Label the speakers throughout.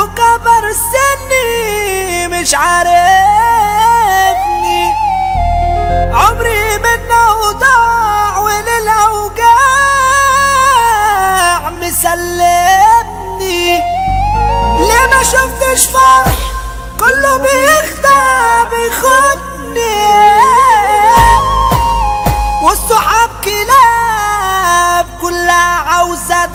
Speaker 1: وكبر سني مش عارفني عمري منه ضاع وللأوجاع مسلمني ليه ما شفتش فرح كله بيخدع بيخدني والصحاب كلاب كلها عاوزة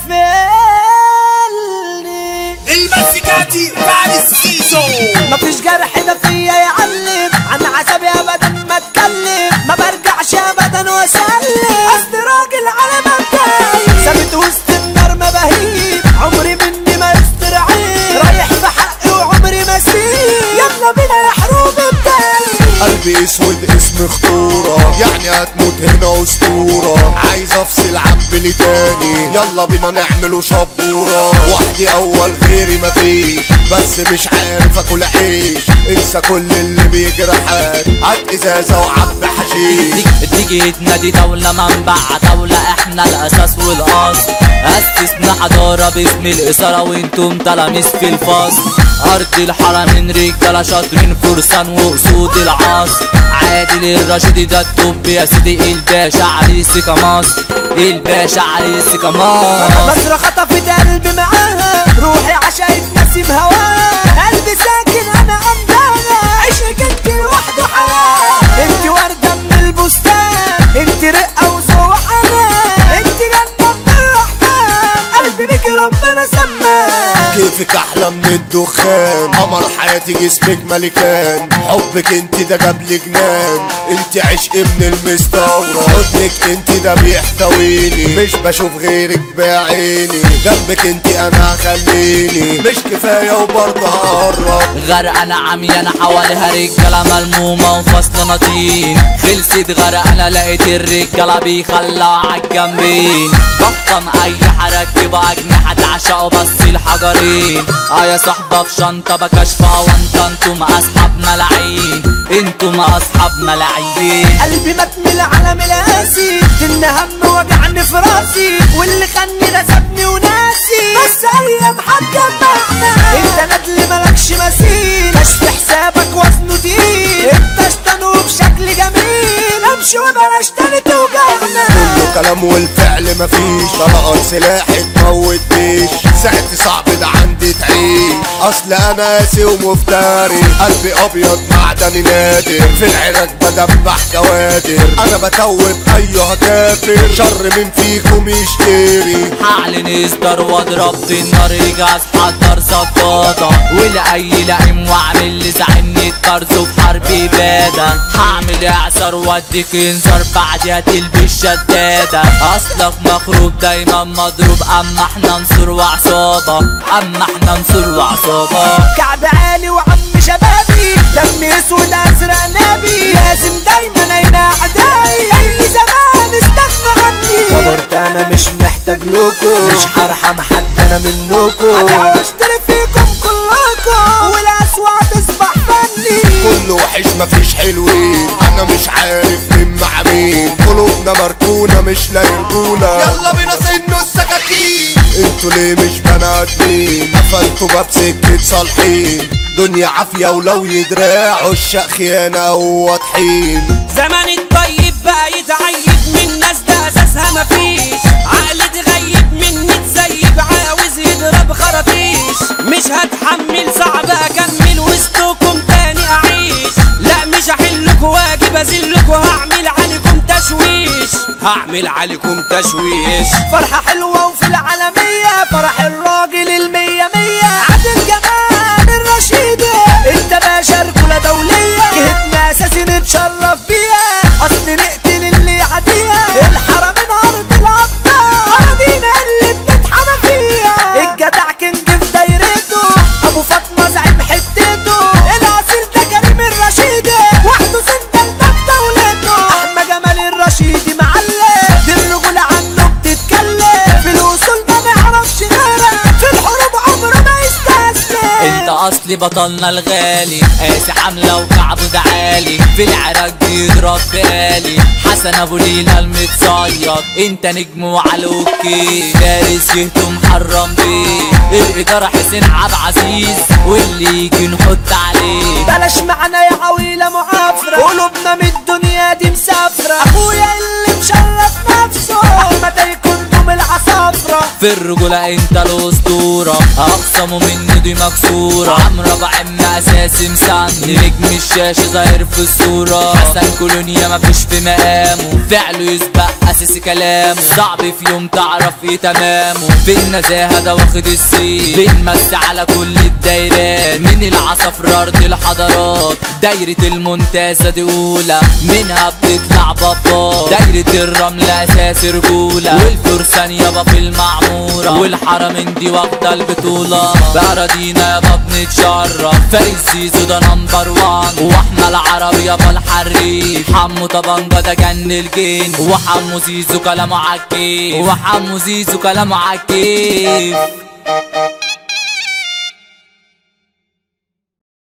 Speaker 1: تغفلني
Speaker 2: المزيكاتي فارس سيسو
Speaker 1: مفيش جرح ده فيا يعلم عن عذابي ابدا ما اتكلم ما برجعش ابدا واسلم اصل راجل على مبدأي ثابت وسط النار ما بهيب عمري مني ما يستر عين رايح في حقي وعمري ما اسيب يلا بينا يا حروب ابدأي
Speaker 3: قلبي اسود اسم خطورة يعني هتموت هنا اسطورة عايز افصل عن بلي تاني يلا بينا نعمله شبورة وحدي اول غيري مفيش بس مش عارف اكل عيش انسى كل اللي بيجرحك هات ازازة وعبي حشيش
Speaker 4: تيجي تنادي دولة منبع دولة احنا الاساس والاصل اسسنا حضارة باسم الاثارة وانتم تلاميذ في الفصل ارض الحرمين رجالة شاطرين فرسان واسود العصر عادل الرشيد ده الطب يا سيدي الباشا عريسي كمصر الباشا عريسي كمصر
Speaker 1: بس خطفت قلبي معاها روحي عشان نسيم هواها قلبي ساكن انا قدامها عشقك انت لوحده حياة انت وردة من البستان انت رقة وذوق انا انت جنة من الرحمن قلبي بيك ربنا سماه
Speaker 3: كيفك احلى من الدخان قمر حياتي جسمك ملكان حبك انت ده جاب لي جنان انت عشق من المستورة حضنك انت ده بيحتويني مش بشوف غيرك بعيني جنبك انت انا خليني مش كفاية وبرضه هقرب
Speaker 4: غرقانة عميانة حواليها رجالة ملمومة وفصل نطين خلصت غرقانة لقيت الرجالة بيخلعوا عالجنبين بطم أي حركة أجنحة تعشقوا بس الحجرين اه يا صاحبة في شنطة بكشفها وانت انتم أصحاب ملاعين انتم أصحاب ملاعين
Speaker 1: قلبي مات من العالم القاسي ان هم وجعني في راسي واللي خاني ده سابني وناسي بس ايام هتجمعنا انت ندل مالكش مثيل كشف حسابك وزنه تقيل انت اشتنوا بشكل جميل امشي وبلاش تاني توجعنا
Speaker 3: كله كلام والفعل مفيش طلقات سلاحي تموت بيش ساعتي صعب ده عندي تعيش اصل انا قاسي ومفتري قلبي ابيض معدني نادر في العراق بدبح كوادر انا بتوب ايها كافر شر من فيكم يشتري
Speaker 4: هعلن اصدر واضرب بالنار جاز حضر سقاطة ولاي لئيم واعمل لي زعلني طرزه في حرب ابادة هعمل اعصار واديك انذار بعدها تلبس شدادة اصلك مخروب دايما مضروب اما احنا نصر وعصابة اما احنا نصر وعصابة
Speaker 1: كعب عالي وعم شبابي دم اسود ازرق نبي لازم دايما اين اعدائي اي زمان استغنى عني صبرت انا مش محتاج لكم مش هرحم حد انا منكم انا بشتري فيكم كلكم والاسوأ تصبح فني
Speaker 3: كله وحش مفيش حلوين انا مش عارف مين مع مين قلوبنا مركونة مش لاقي رجولة يلا بينا سنوا السكاكين انتوا ليه مش بني ادمين قفلتوا باب سكة صالحين دنيا عافية ولو يدراعوا الشق خيانة وواضحين
Speaker 5: زمان الطيب بقى يتعيب من ناس ده اساسها مفيش عقل اتغيب مني اتسيب عاوز يضرب خراطيش مش هتحمل صعب اكمل وسطكم تاني اعيش لا مش هحلكوا واجب اذلكوا هعمل عليكم تشويش هعمل عليكم تشويش
Speaker 1: فرحة حلوة وفي العالمية فرح الراجل المية مية عادل جمال الرشيدة انت باشا رجولة دولية جهتنا اساسي نتشرف بيها اصل نقتل اللي عادية الحرمين ارض الابطال اراضينا اللي بنتحمى فيها الجدع كنج في دايرته ابو فاطمة زعيم حتته الاصيل ده كريم الرشيدة وحده سند الباب دولته احمد جمال الرشيدي معلم دي الرجولة عنه بتتكلم في الوصول ما نعرفش غيرك في الحروب عمره ما يستسلم
Speaker 4: انت اصلي بطلنا الغالي قاسي حملة وكعبه ده عالي في العراق بيضرب بآلي حسن ابو ليلى المتصيد انت نجم وعلى اوكي فارس جهته محرم بيه الإدارة حسين عبد عزيز واللي يجي نحط عليه
Speaker 1: بلاش معنا يا عويلة معافرة قلوبنا من الدنيا دي مسافرة اخويا اللي مشرف نفسه احمد هيكون دوم العصافرة
Speaker 4: في الرجولة انت الاسطورة اقسموا مني دي مكسورة عمرو ابو عم اساسي مسمي نجم الشاشة ظاهر في الصورة حسن كولونيا مفيش في مقامه فعله يسبق اساسي كلامه صعب في يوم تعرف ايه تمامه في النزاهة ده واخد الصيت بنمس على كل الدايرات من العصافرة ارض الحضارات دايرة المنتزه دي اولى منها بتطلع بابا دايرة الرمل اساس رجولة والفرسان يابا في المعمورة والحرمين دي واخدة البطولة بأراضينا يابا بنتشرف فارس زيزو ده نمبر وان واحنا العرب يابا الحريف حمو طبنجة ده جن الجن وحمو زيزو كلامه عالكيف وحمو زيزو كلامه عالكيف